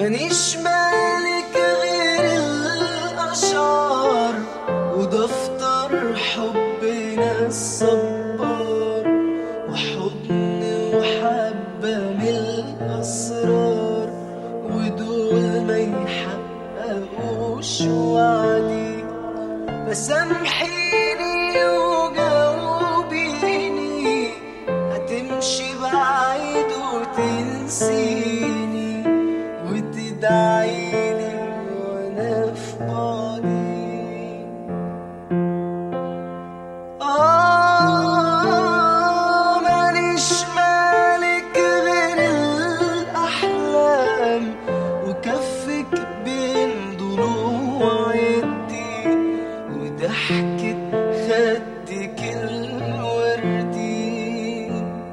مانيش مالك غير الأشعار ودفتر حبنا الصبار وحضن وحبة من الأسرار ودول ما يحققوش وعدي فسامحيني وجاوبيني هتمشي بعيد وتنسيني وتدعيلي وانا في بعدي آه ماليش مالك غير الأحلام وكفك بين ضلوع يدي وضحكة خدك الوردي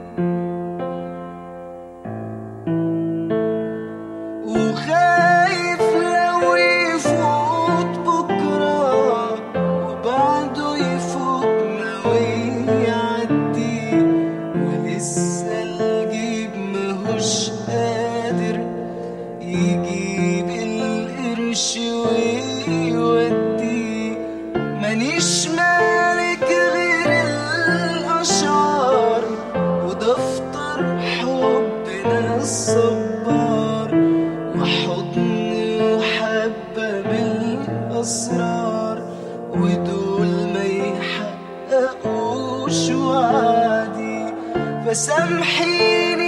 وخايف لو يفوت بكرة وبعده يفوتنا ويعدي ولسه الجيب ماهوش قادر يجيب القرش ويودي مانيش مالك غير الأشعار ودفتر حبنا الصبار وحضن وحبة من الأسرار ودول ما يحققوش وعدي فسامحيني